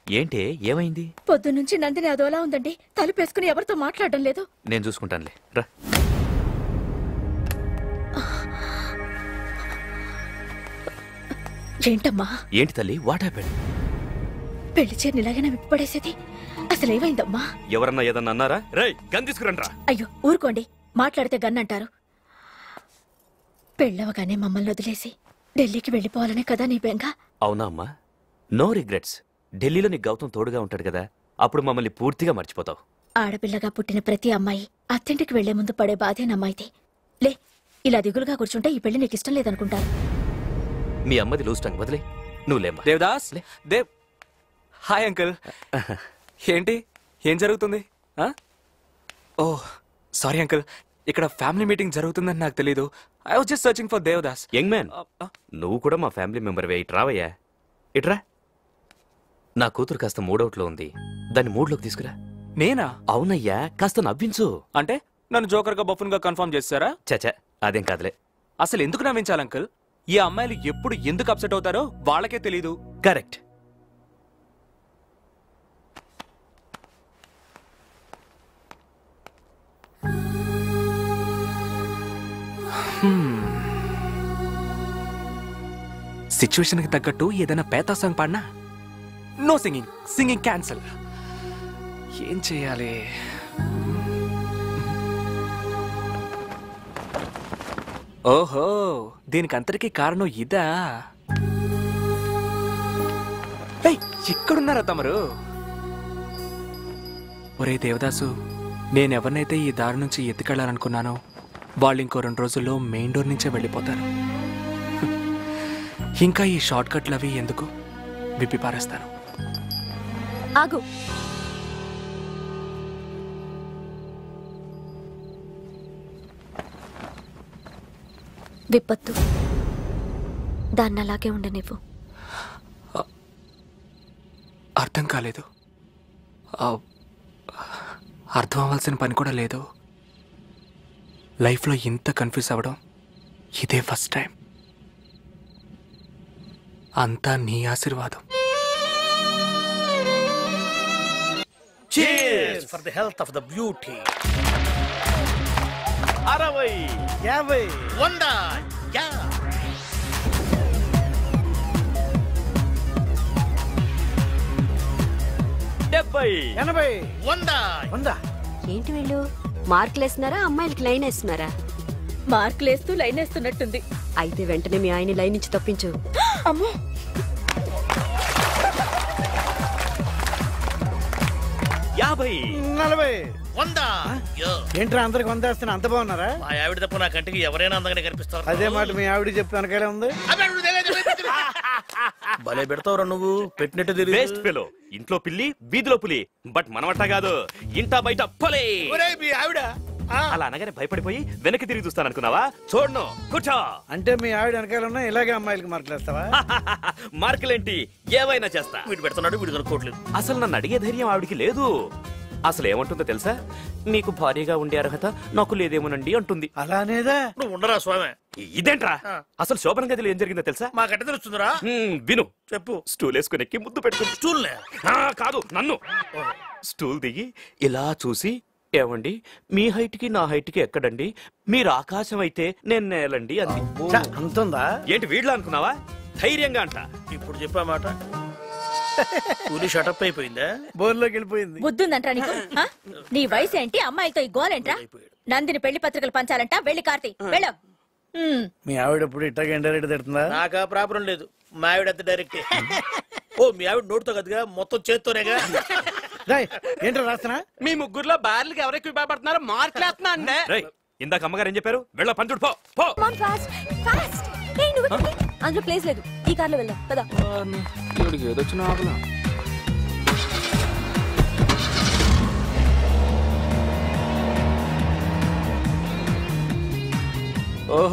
ఏంటే ఏమైంది పొద్దున్నుంచి నందిని అదోలా ఉందండి తలుపేసుకుని ఎవరితో మాట్లాడడం లేదు నేను చూసుకుంటానులే రా ఏంటమ్మా ఏంటి తల్లి వాట్ హ్యాపెండ్ పెళ్లి చీరని ఇలాగైనా విప్పడేసేది అసలు ఏమైందమ్మా ఎవరన్నా ఏదన్నా అన్నారా రేయ్ గన్ తీసుకురండి రా అయ్యో ఊరుకోండి మాట్లాడితే గన్నంటారు పెళ్ళవగానే మమ్మల్ని వదిలేసి ఢిల్లీకి వెళ్ళిపోవాలనే కదా నీ బెంగ అవునా అమ్మా నో రిగ్రెట్స్ ఢిల్లీలో నీ గౌతమ్ తోడుగా ఉంటాడు కదా అప్పుడు మమ్మల్ని పూర్తిగా మర్చిపోతావు ఆడపిల్లగా పుట్టిన ప్రతి అమ్మాయి అత్తింటికి వెళ్లే ముందు పడే బాధేనమ్మాయితే లే ఇలా దిగులుగా కూర్చుంటే ఈ పెళ్లి నీకు ఇష్టం లేదనుకుంటారు మీ అమ్మది లూజ్ టంగ్ వదిలే నువ్వు లేమ్మా దేవదాస్ దేవ్ హాయ్ అంకుల్ ఏంటి ఏం జరుగుతుంది ఆ? ఓ సారీ అంకుల్ ఇక్కడ ఫ్యామిలీ మీటింగ్ జరుగుతుందని నాకు తెలీదు I was just searching for Devadas young man నువ్వు కూడా మా ఫ్యామిలీ మెంబర్ ఇటు రావయ్యా ఇట్రా నా కూతురు కాస్త మూడవుట్లో ఉంది దాన్ని మూడ్లోకి తీసుకురా నేనా అవునయ్యా కాస్త నవ్వించు అంటే నన్ను జోకర్ గా బఫున్ గా కన్ఫర్మ్ చేస్తారా చచా అదేం కాదులే అసలు ఎందుకు నవ్వించాలి అంకుల్ ఈ అమ్మాయిలు ఎప్పుడు ఎందుకు అప్సెట్ అవుతారో వాళ్ళకే తెలీదు కరెక్ట్ సిచ్యువేషన్ కి తగ్గట్టు ఏదైనా పేతా సాంగ్ పాడినా నో సింగింగ్ సింగింగ్ క్యాన్సిల్ ఏం చేయాలి ఓహో దీనికి అంతటికీ కారణం ఇదా ఏయ్, ఎక్కడున్నారా తమరు ఒరే దేవదాసు నేనెవరినైతే ఈ దారి నుంచి ఎత్తుకెళ్లాలనుకున్నానో వాళ్ళు ఇంకో రెండు రోజుల్లో మెయిన్ డోర్ నుంచే వెళ్ళిపోతారు ఇంకా ఈ షార్ట్ కట్లు అవి ఎందుకు విప్పి పారేస్తాను ఆగు విపత్తు దాన్ని అలాగే ఉండనివ్వు అర్థం కాలేదు ఆ, అర్థం అవ్వాల్సిన పని కూడా లేదు లైఫ్లో ఇంత కన్ఫ్యూజ్ అవ్వడం ఇదే ఫస్ట్ టైం అంతా నీ ఆశీర్వాదం Cheers for the health of the beauty. అరవై యాభై వంద యా డెబ్బై ఎనభై వంద వంద ఏంటి వీళ్ళు మార్కులు వేస్తున్నారా అమ్మాయిలకి లైన్ వేస్తున్నారా మార్కులేస్తూ లైన్ వేస్తున్నట్టుంది అయితే వెంటనే మీ ఆయన లైన్ నుంచి తప్పించు అమ్మో యాభై నలభై వంద ఏంట్రా అందరికి వంద వేస్తున్నా అంత బాగున్నారా మా ఆవిడ తప్ప నా కంటికి ఎవరైనా అందంగానే కనిపిస్తారు అదే మాట మీ ఆవిడ చెప్పి వెనకాలే ఉంది భలే పెడతావురా నువ్వు పెట్టినట్టు తిరిగి వేస్ట్ ఫెలో ఇంట్లో పిల్లి వీధిలో పులి బట్ మనమట్ట కాదు ఇంట బయట పొలే మీ ఆవిడ అలా అనగానే భయపడిపోయి వెనక్కి తిరిగి చూస్తాను అనుకున్నావా చూడను కూర్చో అంటే మీ ఆవిడ వెనకాల ఉన్నా ఇలాగే అమ్మాయిలకి మార్కులు వేస్తావా మార్కులేంటి ఏవైనా చేస్తా వీడు పెడుతున్నాడు వీడు కనుక్కోవట్లేదు అసలు నన్ను అడిగే ధైర్యం ఆవిడికి లేదు అసలు ఏమంటుందో తెలుసా నీకు భారీగా ఉండే అర్హత నాకు లేదేమోనండి అంటుంది అలానేదా నువ్వు ఉండరా స్వామి ఇదేంట్రా అసలు శోభన గదిలో ఏం జరిగిందో తెలుసా మాకెట్ట తెలుస్తుందిరా హ్మ్, విను చెప్పు స్టూల్ వేసుకుని ఎక్కి ముద్దు పెట్టుకుంది స్టూల్ కాదు నన్ను స్టూల్ దిగి ఇలా చూసి ఏమండి మీ హైట్ కి నా హైట్ కి ఎక్కడండి మీరు ఆకాశం అయితే నేను నేలండి అంది చ, అంతుందా ఏంటి వీడ్లా అనుకున్నావా ధైర్యంగా అంట ఇప్పుడు చెప్పా మాట కూలి షటప్ అయిపోయిందా బోర్లోకి వెళ్ళిపోయింది బుద్ధుందంట్రా నీకు ఆ? నీ వయసు ఏంటి అమ్మాయితో ఈ గోలేంట్రా నందిని పెళ్లి పత్రికలు పంచాలంట వెళ్ళి కార్తీ వెళ్ళు ఉమ్. మీ ఆవిడ ఎప్పుడు ఇట్టగా ఇండైరెక్ట్ తిడుతుందా నాకా ప్రాబ్లం లేదు మా ఆవిడ అంత డైరెక్ట్ ఓ మీ ఆవిడ నోటితో కదగా మొత్తం చేత్తోనేగా రేయ్, ఏంట్రా రాస్తున్నా మీ ముగ్గురులో బార్లకి ఎవరెక్కువ భయపడుతున్నారో మార్కులేస్తున్నా అండి రేయ్ ఇందాక అమ్మగారు ఏం చెప్పారు వెళ్ళ పంచుడు పో పో ఫాస్ట్ ఫాస్ట్ అందులో ప్లేస్ లేదు ఈ కార్లో వెళ్దాం పదా ఏదొచ్చిన